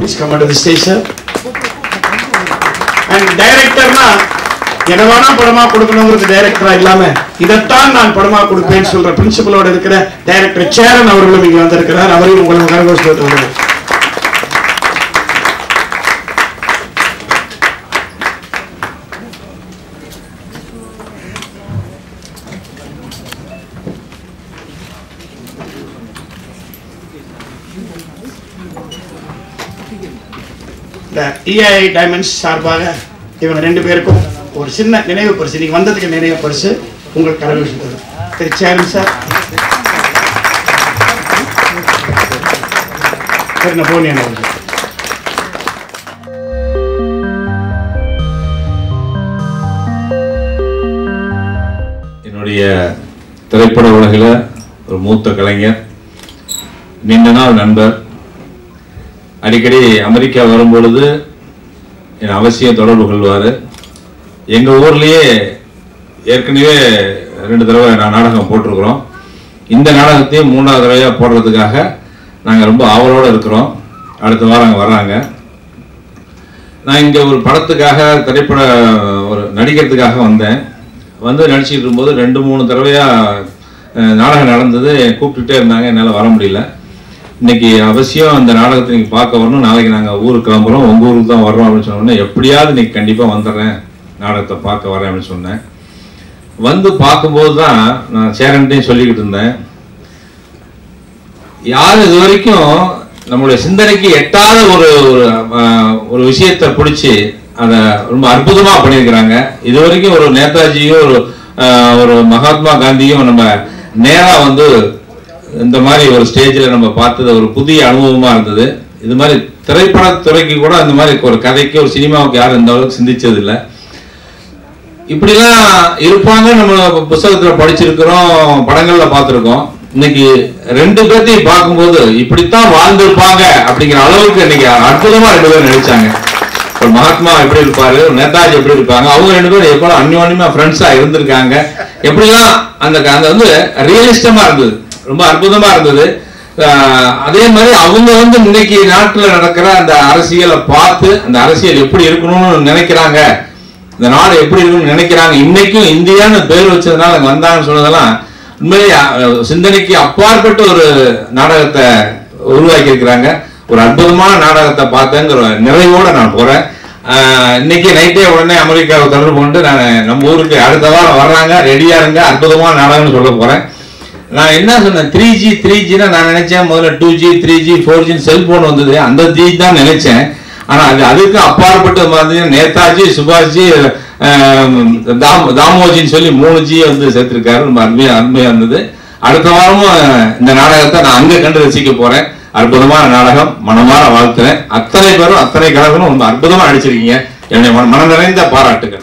Please come to the stage sir and டைரக்டர்னா என்ன வேணா படமா கொடுக்கணுங்கிறது டைரக்டரா இல்லாம இதைத்தான் நான் படமா கொடுப்பேன்னு சொல்ற பிரின்சிபலோட இருக்கிற டைரக்டர் சேரன் அவர்களும் இங்க வந்திருக்கிறார் அவரையும் உங்களுக்கு கரகோஷத்தை வருது இந்த இஐ டைமண்ட்ஸ் சார்பாக இவங்க ரெண்டு பேருக்கும் ஒரு சின்ன நினைவு பரிசு நீங்க வந்ததுக்கு நினைவு பரிசு உங்களுக்கு கரகோஷம் திரு சேரன் சார் திரு நபோனியன் அவர்கள் என்னுடைய திரைப்பட உலகில் ஒரு மூத்த கலைஞர் நீண்ட நாள் நண்பர் அடிக்கடி அமெரிக்கா வரும்பொழுது என் அவசியம் தொடர்பு கொள்வார் எங்கள் ஊர்லேயே ஏற்கனவே ரெண்டு தடவை நான் நாடகம் போட்டிருக்கிறோம் இந்த நாடகத்தையும் மூணாவது தடவையாக போடுறதுக்காக நாங்கள் ரொம்ப ஆவலோடு இருக்கிறோம் அடுத்த வாரம் அங்கே வர்றாங்க நான் இங்கே ஒரு படத்துக்காக திரைப்பட ஒரு நடிக்கிறதுக்காக வந்தேன் வந்து நடிச்சிட்டு இருக்கும்போது ரெண்டு மூணு தடவையாக நாடகம் நடந்தது கூப்பிட்டுட்டே இருந்தாங்க என்னால் வர முடியல இன்னைக்கு அவசியம் அந்த நாடகத்தை நீங்கள் பார்க்க வரணும் நாளைக்கு நாங்கள் ஊருக்கு கிளம்புறோம் உங்கள் ஊருக்கு தான் வர்றோம் அப்படின்னு சொன்னோன்னே எப்படியாவது இன்னைக்கு கண்டிப்பாக வந்துடுறேன் நாடகத்தை பார்க்க வரேன் அப்படின்னு சொன்னேன் வந்து பார்க்கும்போது தான் நான் சேரன்ட்டையும் சொல்லிக்கிட்டு இருந்தேன் யார் இது வரைக்கும் நம்மளுடைய சிந்தனைக்கு எட்டாத ஒரு ஒரு ஆஹ், ஒரு விஷயத்தை பிடிச்சி அதை ரொம்ப அற்புதமா பண்ணியிருக்கிறாங்க இது வரைக்கும் ஒரு நேதாஜியும் ஒரு ஆஹ், ஒரு மகாத்மா காந்தியும் நம்ம நேரா வந்து இந்த மாதிரி ஒரு ஸ்டேஜில் நம்ம பார்த்தது ஒரு புதிய அனுபவமா இருந்தது இது மாதிரி திரைப்படத்துறைக்கு கூட அந்த மாதிரி ஒரு கதைக்கு ஒரு சினிமாவுக்கு யாரும் இந்த அளவுக்கு சிந்திச்சது இல்லை இப்படிலாம் இருப்பாங்க நம்ம புத்தகத்துல படிச்சிருக்கிறோம் படங்கள்ல பார்த்திருக்கோம் இன்னைக்கு ரெண்டு பேர்த்தையும் பார்க்கும்போது இப்படித்தான் வாழ்ந்திருப்பாங்க அப்படிங்கிற அளவுக்கு இன்னைக்கு அற்புதமா ரெண்டு பேரும் நடிச்சாங்க ஒரு மகாத்மா எப்படி இருப்பாரு ஒரு நேதாஜி எப்படி இருப்பாங்க அவங்க ரெண்டு பேரும் எப்போ அந்யோன்யமா ஃப்ரெண்ட்ஸா இருந்திருக்காங்க எப்படிலாம் அந்த அந்த வந்து ரியலிஸ்டமா இருந்தது ரொம்ப அற்புதமா இருந்தது ஆஹ் அதே மாதிரி அவங்க வந்து இன்னைக்கு நாட்டுல நடக்கிற அந்த அரசியலை பார்த்து அந்த அரசியல் எப்படி இருக்கணும்னு நினைக்கிறாங்க இந்த நாடு எப்படி இருக்கும்னு நினைக்கிறாங்க இன்னைக்கும் இந்தியான்னு பேர் வச்சதுனால அங்க வந்தாங்கன்னு சொன்னதெல்லாம் உண்மையிலேயே அஹ், சிந்தனைக்கு அப்பாற்பட்ட ஒரு நாடகத்தை உருவாக்கி இருக்கிறாங்க ஒரு அற்புதமான நாடகத்தை பார்த்தேங்கிற நிறைவோட நான் போறேன் ஆஹ், இன்னைக்கு நைட்டே உடனே அமெரிக்காவை தொடர்பு கொண்டு நான் நம்ம ஊருக்கு அடுத்த வாரம் வர்றாங்க ரெடியா இருங்க அற்புதமான நாடகம்னு சொல்ல போறேன் நான் என்ன சொன்னேன் த்ரீ ஜி த்ரீ ஜினா நான் நினைச்சேன் முதல்ல two G three G four G cellphone வந்தது அந்த ஜி தான் நினைச்சேன் ஆனா அது அதுக்கு அப்பாற்பட்டு பார்த்தீங்கன்னா நேதாஜி சுபாஷ்ஜி ஆம், தாம் தாமோஜின்னு சொல்லி மூணு ஜி வந்து சேர்த்திருக்காரு ரொம்ப அருமையா அருமையா இருந்தது அடுத்த வாரமும் இந்த நாடகத்தை நான் அங்க கண்டு ரசிக்க போறேன் அற்புதமான நாடகம் மனமாற வாழ்த்துறேன் அத்தனை பேரும் அத்தனை கழகமும் ரொம்ப அற்புதமா நடிச்சிருக்கீங்க என்னுடைய மன- மனம் நிறைந்த பாராட்டுகள்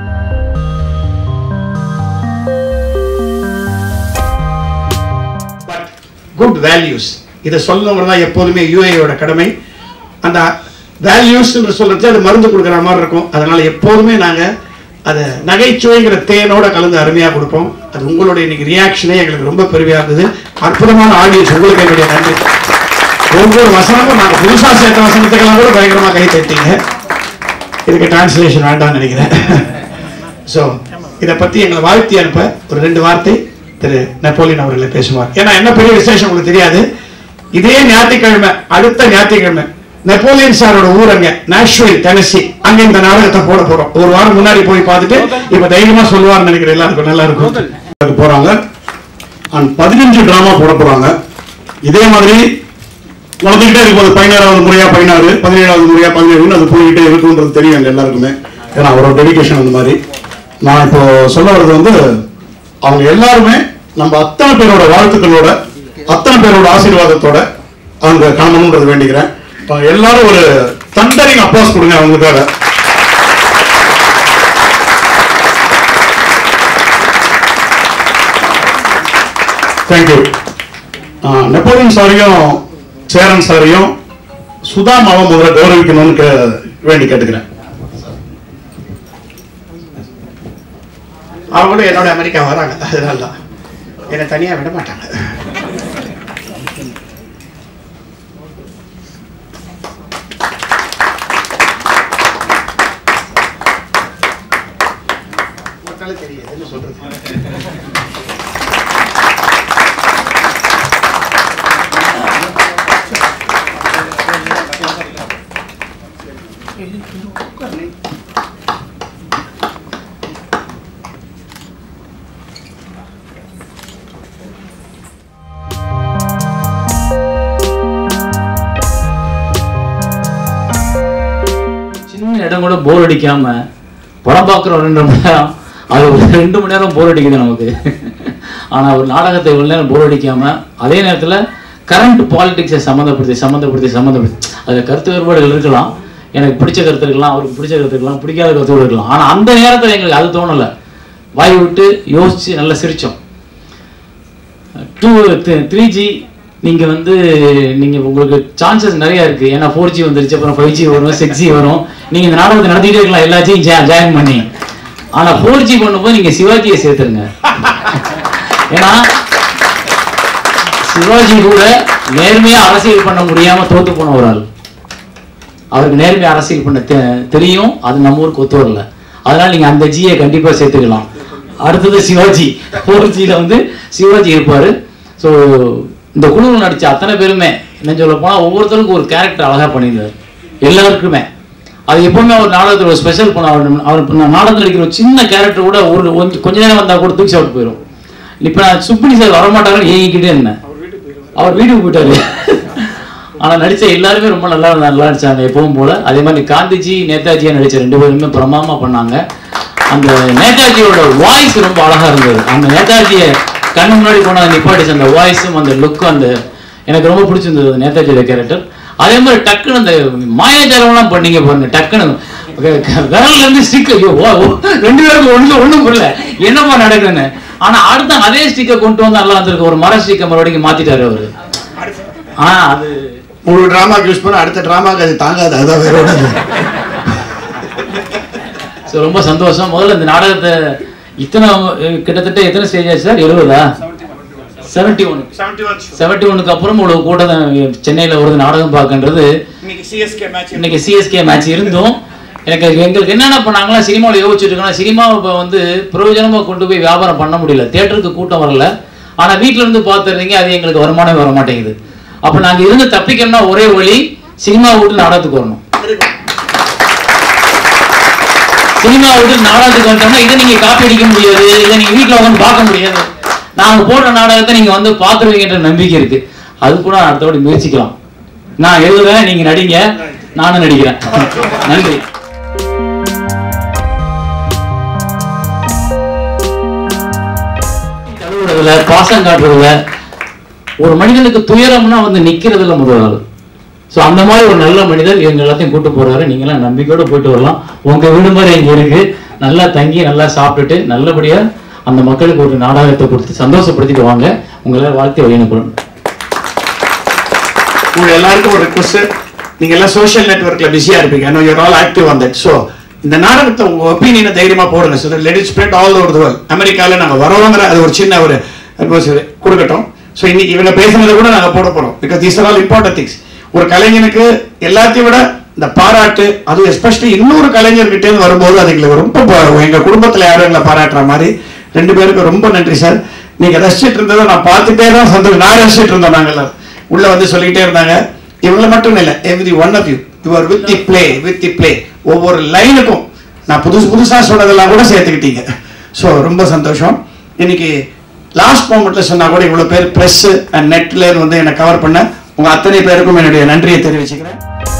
பட் குட் வேல்யூஸ் இதை சொல்லணுங்கிறது தான் எப்போதுமே யூஏயோட கடமை அந்த வேல்யூஸ் சொல்றது அது மருந்து கொடுக்குற மாதிரி இருக்கும் அதனால எப்போதுமே நாங்க அதை நகைச்சுவைங்கிற தேனோட கலந்து அருமையா கொடுப்போம் அது உங்களுடைய இன்னைக்கு ரியாக்ஷனே எங்களுக்கு ரொம்ப பெருமையா இருந்தது அற்புதமான ஆடியன்ஸ் உங்களுக்கு என்னுடைய நன்றி ஒவ்வொரு வசனமும் நாங்க புதுசா சேர்த்த வசனத்துக்கெல்லாம் கூட பயங்கரமா கை தட்டீங்க இதுக்கு டிரான்ஸ்லேஷன் வேண்டாம்னு நினைக்கிறேன் ஸோ இதை பத்தி எங்களை வாழ்த்தி அனுப்ப ஒரு ரெண்டு வார்த்தை திரு நெப்போலியன் அவர்களை பேசுவார் ஏன்னா என்ன பெரிய விசேஷம் உங்களுக்கு தெரியாது இதே ஞாயிற்றுக்கிழமை அடுத்த ஞாயிற்றுக்கிழமை நெப்போலியன் சாரோட ஊர் அங்க நாஷ்வில் டெனசி அங்க இந்த நாடகத்தை போட போறோம் ஒரு வாரம் முன்னாடி போய் பார்த்துட்டு இப்ப தைரியமா சொல்லுவார்னு நினைக்கிறேன் எல்லாருக்கும் நல்லா இருக்கும் போறாங்க அண்ட் பதினஞ்சு டிராமா போட போறாங்க இதே மாதிரி நடந்துகிட்டே இருக்கும் அது பதினாறாவது முறையா பதினாறு பதினேழாவது முறையா பதினேழுன்னு அது போய்கிட்டே இருக்குன்றது தெரியும் எங்க எல்லாருக்குமே ஏன்னா அவரோட டெடிகேஷன் அந்த மாதிரி நான் இப்போ சொல்ல வர்றது வந்து அவங்க எல்லாருமே நம்ம அத்தனை பேரோட வாழ்த்துக்களோட அத்தனை பேரோட ஆசீர்வாதத்தோட அவங்க காணணுன்றது வேண்டிக்கிறேன் இப்ப எல்லாரும் ஒரு தண்டரிங் அப்பாஸ் கொடுங்க அவங்களுக்காக தேங்க்யூ நெப்போலியன் சாரையும் சேரன் சாரையும் சுதா மாவை முதல்ல கௌரவிக்கணும்னு கே- வேண்டி கேட்டுக்கிறேன் அவங்களும் என்னோட அமெரிக்கா வராங்க அதனால தான் என்னை தனியா விட மாட்டாங்க பார்த்தனால தெரியுது என்ன சொல்றது சின்ன இடம் கூட போர் அடிக்காம படம் பார்க்குறோம் ரெண்டு மணி நேரம் அது ஒரு ரெண்டு மணி நேரம் போர் அடிக்குது நமக்கு ஆனா ஒரு நாடகத்தை இவ்வளவு நேரம் போர் அடிக்காம அதே நேரத்துல கரண்ட் பாலிடிக்ஸை சம்மந்தப்படுத்தி சம்மந்தப்படுத்தி சம்மந்தப்படுத்தி அதுல கருத்து வேறுபாடுகள் இருக்கலாம் எனக்கு பிடிச்ச கருத்து இருக்கலாம் அவருக்கு பிடிச்ச கருத்து இருக்கலாம் பிடிக்காத கருத்து இருக்கலாம் ஆனா அந்த நேரத்துல எங்களுக்கு அது தோணல வாய் விட்டு யோசிச்சு நல்லா சிரிச்சோம் டூ த்ரீ ஜி நீங்க வந்து நீங்க உங்களுக்கு சான்சஸ் நிறைய இருக்கு ஏன்னா ஃபோர் ஜி வந்துருச்சு அப்புறம் ஃபைவ் ஜி வரும் சிக்ஸ் ஜி வரும் நீங்க இந்த நாடகத்தை நடத்திட்டே இருக்கலாம் எல்லாத்தையும் ஜாயின் பண்ணி ஆனா ஃபோர் ஜி பண்ணும்போது நீங்க சிவாஜியை சேர்த்துருங்க ஏன்னா சிவாஜி கூட நேர்மையா அரசியல் பண்ண முடியாம தோத்து போன ஒரு ஆள் அவருக்கு நேர்மையா அரசியல் பண்ண தெ- தெரியும் அது நம்ம ஊருக்கு ஒத்து வரல அதனால நீங்க அந்த ஜியை கண்டிப்பா சேர்த்துக்கலாம் அடுத்தது சிவாஜி ஃபோர் ஜியில் வந்து சிவாஜி இருப்பாரு ஸோ இந்த குழுவில் நடிச்ச அத்தனை பேருமே என்ன சொல்ல போனா ஒவ்வொருத்தருக்கும் ஒரு கேரக்டர் அழகா பண்ணியிருந்தார் எல்லாருக்குமே அது எப்பவுமே ஒரு நாடகத்தில் ஒரு ஸ்பெஷல் பண்ண அவர் அவர் இப்ப நான் நாடகத்தில் நடிக்கிற ஒரு சின்ன கேரக்டர் கூட ஒரு கொஞ்ச- கொஞ்ச நேரம் வந்தா கூட தூக்கி சாப்பிட்டு போயிடும் இப்போ நான் சுப்பினி சார் வரமாட்டாருன்னு ஏங்கிக்கிட்டே இருந்தேன் அவர் வீட்டுக்கு போயிட்டாரு ஆனா நடிச்ச எல்லாருமே ரொம்ப நல்லா நல்லா நடிச்சாங்க எப்பவும் போல அதே மாதிரி காந்திஜி நேதாஜியா நடிச்ச ரெண்டு பேருமே பிரமாமா பண்ணாங்க அந்த நேதாஜியோட வாய்ஸ் ரொம்ப அழகா இருந்தது அந்த நேதாஜியை கண்ணு முன்னாடி கொண்டாந்து நிப்பாட்டிச்சு அந்த வாய்ஸும் அந்த லுக்கும் அந்த எனக்கு ரொம்ப பிடிச்சிருந்தது அந்த நேதாஜியோட கேரக்டர் அதே மாதிரி டக்குன்னு அந்த மாயாஜாலம்லாம் பண்ணீங்க பாருங்க டக்குன்னு க- க- விரல்ல இருந்து ஸ்டிக் ஐயோ ஓ, ஓ, ரெண்டு பேருக்கு ஒண்ணு ஒண்ணும் புரியல என்னப்பா நடக்குதுன்னு ஆனா அடுத்த அதே ஸ்டிக்கை கொண்டு வந்து நல்லா இருந்திருக்கு ஒரு மர ஸ்டிக்கை மறுபடியும் மாத்திட்டாரு அவரு ஆ அது ஒரு டிராமாக்கு யூஸ் பண்ண அடுத்த டிராமாக்கு அது தாங்காது அதான் வேற ஒண்ணு இல்ல. ஸோ ரொம்ப சந்தோஷம் முதல்ல இந்த நாடகத்தை இத்தனை அஹ், கிட்டத்தட்ட எத்தனை ஸ்டேஜ் ஆச்சு சார் எழுபதா செவன்டி ஒன் செவன்டி ஒனுக்கு அப்புறம் இவ்வளவு கூட்டம் சென்னையில ஒரு நாடகம் பார்க்கன்றது இன்னைக்கு சிஎஸ்கே மேட்ச் இன்னைக்கு சிஎஸ்கே மேட்ச் இருந்தும் எனக்கு எங்களுக்கு என்னென்ன பண்ணாங்களா சினிமாவில் யோசிச்சுட்டு இருக்கோம்னா சினிமாவை இப்போ வந்து பிரயோஜனமாக கொண்டு போய் வியாபாரம் பண்ண முடியல தேட்டருக்கு கூட்டம் வரல ஆனால் வீட்டில் இருந்து பார்த்துறீங்க அது எங்களுக்கு வருமானம் வர மாட்டேங்குது அப்போ நாங்கள் இருந்து தப்பிக்கணும்னா ஒரே வழி சினிமா விட்டு நாடகத்துக்கு வரணும் சினிமா விட்டு நாடகத்துக்கு வந்தோம்னா இதை நீங்க காப்பி அடிக்க முடியாது இதை நீங்க வீட்ல வந்து பார்க்க முடியாது நாங்க போடுற நாடகத்தை நீங்க வந்து பார்த்துருவீங்கன்ற நம்பிக்கை இருக்கு அது கூட அடுத்தபடி முயற்சிக்கலாம் நான் எழுதுறேன் நீங்க நடிங்க நானும் நடிக்கிறேன் நன்றி தழுவுறதுல பாசம் காட்டுறதுல ஒரு மனிதனுக்கு துயரம்னா வந்து நிக்கிறதுல முதல் ஆளு ஸோ அந்த மாதிரி ஒரு நல்ல மனிதர் எங்க எல்லாத்தையும் கூட்டு போறாரு நீங்களாம் நம்பிக்கையோட போயிட்டு வரலாம் உங்க வீடு மாதிரி இங்க இருக்கு நல்லா தங்கி நல்லா சாப்பிட்டுட்டு நல்லபடியா அந்த மக்களுக்கு ஒரு நாடகத்தை கொடுத்து சந்தோஷப்படுத்திட்டு வாங்க உங்களை வாழ்த்தி வழியனுப்பணும் உங்க எல்லாருக்கும் ஒரு ரிக்வஸ்ட் நீங்க எல்லாம் சோஷியல் நெட்வொர்க்ல பிஸியா இருப்பீங்க I know your all active on that so இந்த நாடகத்தை உங்க ஒப்பீனியனை தைரியமா போடுங்க so let it spread all over the world அமெரிக்கால நாங்க வரோங்கிற அது ஒரு சின்ன ஒரு advisory கொடுக்கட்டும் ஸோ இன்னைக்கு இவங்க பேசுனதை கூட நாங்க போட போறோம் because these are all important things ஒரு கலைஞனுக்கு எல்லாத்தையும் விட இந்த பாராட்டு அதுவும் எஸ்பெஷலி இன்னொரு கலைஞர்கிட்ட இருந்து வரும்போது அது எங்களுக்கு ரொம்ப ப- எங்க குடும்பத்துல யாரும் எங்களை பாராட்டுற மாதிரி ரெண்டு பேருக்கும் ரொம்ப நன்றி சார் நீங்க ரசிச்சிட்டு இருந்ததை நான் பார்த்துட்டே தான் சந்தோஷம் நான் ரசிச்சிட்டு இருந்தோம் நாங்க எல்லாரும் உள்ள வந்து சொல்லிக்கிட்டே இருந்தாங்க இவங்கள மட்டும் இல்ல every one of you you are with the play with the play ஒவ்வொரு லைனுக்கும் நான் புதுசு புதுசா சொன்னதெல்லாம் கூட சேர்த்துக்கிட்டீங்க ஸோ ரொம்ப சந்தோஷம் இன்னைக்கு லாஸ்ட் மோமெண்ட்ல சொன்னா கூட இவ்வளவு பேர் பிரஸ் அண்ட் நெட்ல வந்து என்னை கவர் பண்ண உங்க அத்தனை பேருக்கும் என்னுடைய நன்றியை தெரிவிச்சுக்கிறேன்